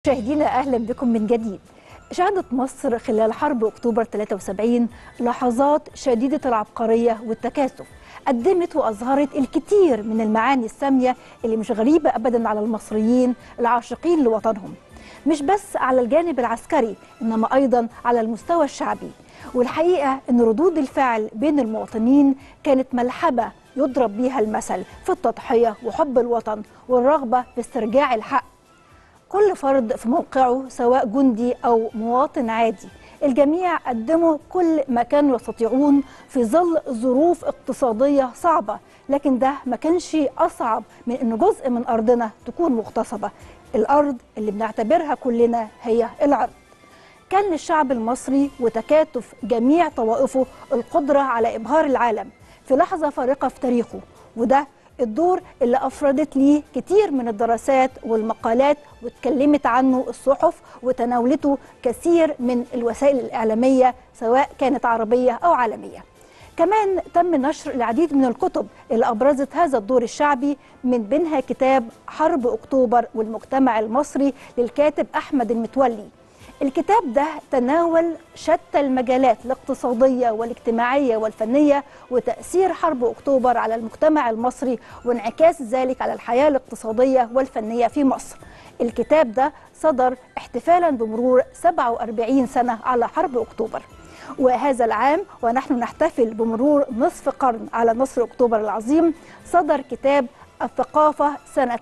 مشاهدينا اهلا بكم من جديد. شهدت مصر خلال حرب اكتوبر 73 لحظات شديده العبقريه والتكاثف. قدمت واظهرت الكثير من المعاني الساميه اللي مش غريبه ابدا على المصريين العاشقين لوطنهم. مش بس على الجانب العسكري انما ايضا على المستوى الشعبي. والحقيقه ان ردود الفعل بين المواطنين كانت ملحبه يضرب بيها المثل في التضحيه وحب الوطن والرغبه في استرجاع الحق كل فرد في موقعه سواء جندي أو مواطن عادي الجميع قدموا كل ما كانوا يستطيعون في ظل ظروف اقتصادية صعبة لكن ده ما كانش أصعب من أن جزء من أرضنا تكون مغتصبة الأرض اللي بنعتبرها كلنا هي العرض كان للشعب المصري وتكاتف جميع طوائفه القدرة على إبهار العالم في لحظة فارقة في تاريخه وده الدور اللي أفردت ليه كتير من الدراسات والمقالات واتكلمت عنه الصحف وتناولته كثير من الوسائل الإعلامية سواء كانت عربية أو عالمية كمان تم نشر العديد من الكتب اللي أبرزت هذا الدور الشعبي من بينها كتاب حرب أكتوبر والمجتمع المصري للكاتب أحمد المتولي الكتاب ده تناول شتى المجالات الاقتصادية والاجتماعية والفنية وتأثير حرب أكتوبر على المجتمع المصري وانعكاس ذلك على الحياة الاقتصادية والفنية في مصر الكتاب ده صدر احتفالا بمرور 47 سنة على حرب أكتوبر وهذا العام ونحن نحتفل بمرور نصف قرن على نصر أكتوبر العظيم صدر كتاب الثقافة سنة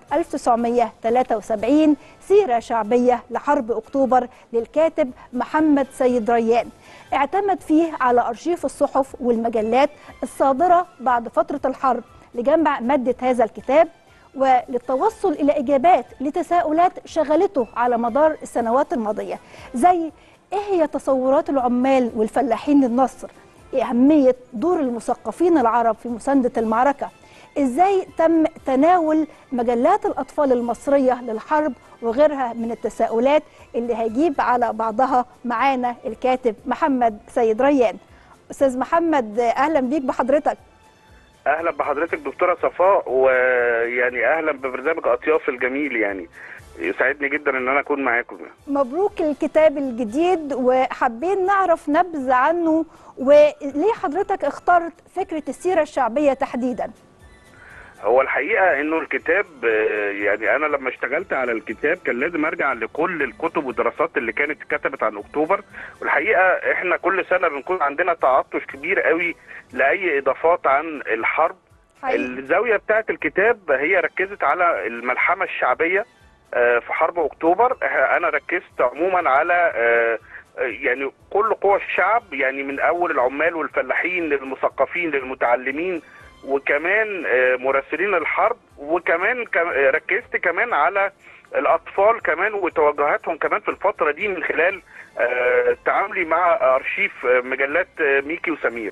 1973 سيرة شعبية لحرب أكتوبر للكاتب محمد سيد ريان اعتمد فيه على أرشيف الصحف والمجلات الصادرة بعد فترة الحرب لجمع مادة هذا الكتاب وللتوصل إلى إجابات لتساؤلات شغلته على مدار السنوات الماضية زي إيه هي تصورات العمال والفلاحين للنصر أهمية دور المثقفين العرب في مساندة المعركة ازاي تم تناول مجلات الاطفال المصريه للحرب وغيرها من التساؤلات اللي هيجيب على بعضها معانا الكاتب محمد سيد ريان استاذ محمد اهلا بيك بحضرتك اهلا بحضرتك دكتوره صفاء ويعني اهلا ببرنامج اطياف الجميل يعني يسعدني جدا ان انا اكون معاكم مبروك الكتاب الجديد وحابين نعرف نبذه عنه وليه حضرتك اخترت فكره السيره الشعبيه تحديدا هو الحقيقه انه الكتاب يعني انا لما اشتغلت على الكتاب كان لازم ارجع لكل الكتب والدراسات اللي كانت اتكتبت عن اكتوبر والحقيقه احنا كل سنه بنكون عندنا تعطش كبير قوي لاي اضافات عن الحرب حقيقي. الزاويه بتاعه الكتاب هي ركزت على الملحمه الشعبيه في حرب اكتوبر انا ركزت عموما على يعني كل قوى الشعب يعني من اول العمال والفلاحين للمثقفين للمتعلمين وكمان مراسلين الحرب وكمان ركزت كمان على الاطفال كمان وتوجهاتهم كمان في الفتره دي من خلال تعاملي مع ارشيف مجلات ميكي وسمير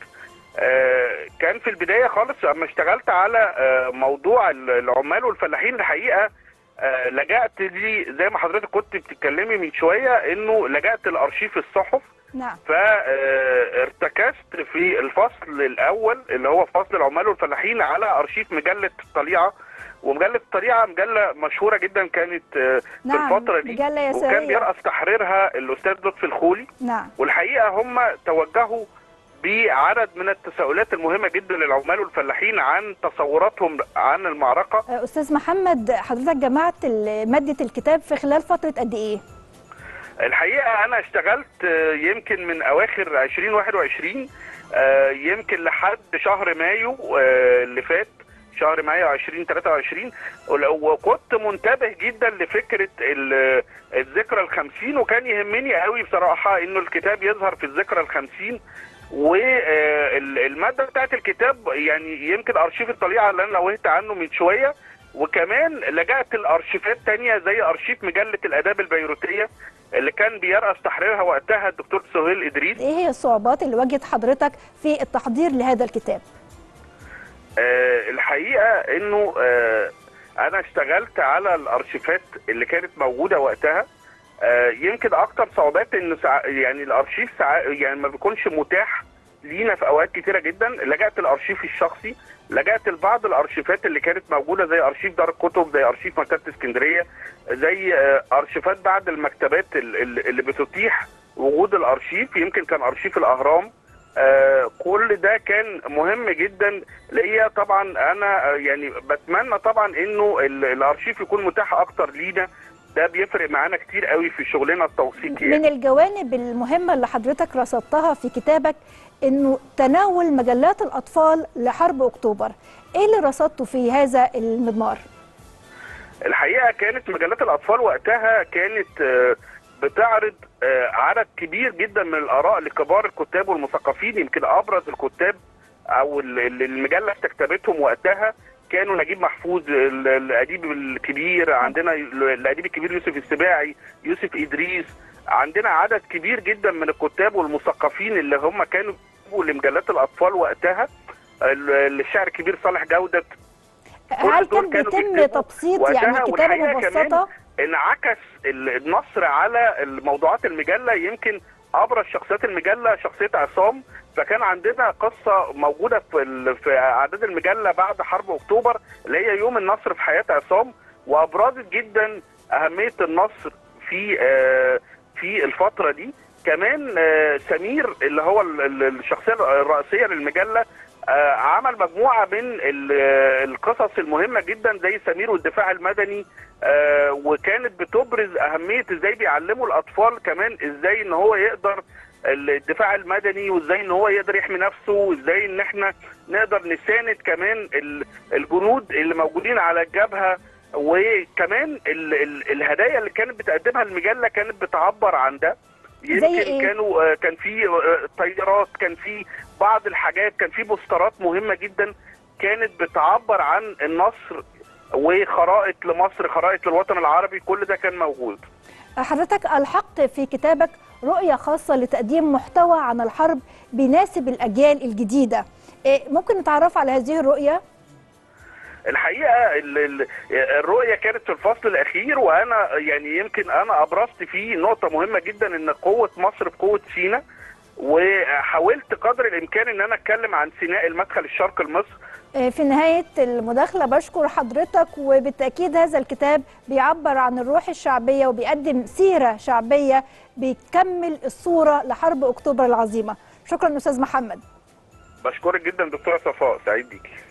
كان في البدايه خالص اما اشتغلت على موضوع العمال والفلاحين الحقيقه لجأت لي زي ما حضرتك كنت بتتكلمي من شويه انه لجأت لارشيف الصحف نعم فارتكزت في الفصل الاول اللي هو فصل العمال والفلاحين على ارشيف مجله الطليعه ومجله الطليعه مجله مشهوره جدا كانت في نعم. الفتره دي مجلة يسارية. وكان بيرأس تحريرها الاستاذ لطفي الخولي نعم والحقيقه هم توجهوا بعدد من التساؤلات المهمه جدا للعمال والفلاحين عن تصوراتهم عن المعركه استاذ محمد حضرتك جمعت ماده الكتاب في خلال فتره قد ايه الحقيقه انا اشتغلت يمكن من اواخر 2021 يمكن لحد شهر مايو اللي فات شهر مايو 2023 وكنت منتبه جدا لفكره الذكرى الخمسين وكان يهمني قوي بصراحه انه الكتاب يظهر في الذكرى الخمسين والماده بتاعت الكتاب يعني يمكن ارشيف الطليعه اللي انا نوهت عنه من شويه وكمان لجأت لارشيفات تانية زي ارشيف مجله الاداب البيروتيه اللي كان بيرأس تحريرها وقتها الدكتور سهيل ادريس ايه هي الصعوبات اللي واجهت حضرتك في التحضير لهذا الكتاب آه الحقيقه انه آه انا اشتغلت على الارشيفات اللي كانت موجوده وقتها آه يمكن اكتر صعوبات ان سع... يعني الارشيف سع... يعني ما بيكونش متاح لينا في اوقات كتيره جدا لجأت الارشيف الشخصي لجأت لبعض الارشيفات اللي كانت موجوده زي ارشيف دار الكتب زي ارشيف مكتبه اسكندريه زي آه، ارشيفات بعض المكتبات ال- ال- اللي بتتيح وجود الارشيف يمكن كان ارشيف الاهرام آه، كل ده كان مهم جدا ليا طبعا انا آه، يعني بتمنى طبعا انه ال- الارشيف يكون متاح اكتر لينا ده بيفرق معانا كتير قوي في شغلنا التوثيقي من الجوانب المهمة اللي حضرتك رصدتها في كتابك انه تناول مجلات الاطفال لحرب اكتوبر ايه اللي رصدته في هذا المضمار الحقيقه كانت مجلات الاطفال وقتها كانت آه، بتعرض آه، عدد كبير جدا من الاراء لكبار الكتاب والمثقفين يمكن ابرز الكتاب او ال- ال- المجله استكتبتهم وقتها كانوا نجيب محفوظ ال- الاديب الكبير عندنا الاديب الكبير يوسف السباعي يوسف ادريس عندنا عدد كبير جدا من الكتاب والمثقفين اللي هم كانوا بيكتبوا لمجلات الاطفال وقتها ال- الشاعر الكبير صالح جوده هل دول كان كانوا بيتم بيكتبوا تبسيط وقتها يعني كتابة والحقيقة مبسطة انعكس ال- النصر على الموضوعات المجله يمكن ابرز شخصيات المجله شخصيه عصام فكان عندنا قصه موجوده في ال- في اعداد المجله بعد حرب اكتوبر اللي هي يوم النصر في حياه عصام وابرزت جدا اهميه النصر في آه، في الفتره دي كمان آه، سمير اللي هو ال- ال- الشخصيه الرئيسيه للمجله آه، عمل مجموعه من ال- آه، القصص المهمه جدا زي سمير والدفاع المدني آه، وكانت بتبرز اهميه ازاي بيعلموا الاطفال كمان ازاي ان هو يقدر الدفاع المدني وازاي ان هو يقدر يحمي نفسه وازاي ان احنا نقدر نساند كمان ال- الجنود اللي موجودين على الجبهه وكمان ال ال الهدايا اللي كانت بتقدمها المجله كانت بتعبر عن ده يمكن إيه؟ كانوا آه، كان في آه، طيارات كان في بعض الحاجات كان في بوسترات مهمه جدا كانت بتعبر عن النصر وخرائط لمصر خرائط للوطن العربي كل ده كان موجود حضرتك ألحقت في كتابك رؤية خاصة لتقديم محتوى عن الحرب بيناسب الأجيال الجديدة إيه، ممكن نتعرف على هذه الرؤية؟ الحقيقه ال- ال- الرؤيه كانت في الفصل الاخير وانا يعني يمكن انا ابرزت فيه نقطه مهمه جدا ان قوه مصر في قوه سينا وحاولت قدر الامكان ان انا اتكلم عن سيناء المدخل الشرقي لمصر إيه، في نهاية المداخلة بشكر حضرتك وبالتأكيد هذا الكتاب بيعبر عن الروح الشعبية وبيقدم سيرة شعبية بيكمل الصورة لحرب أكتوبر العظيمة شكرا أستاذ محمد بشكرك جدا دكتوره صفاء سعيد بيكي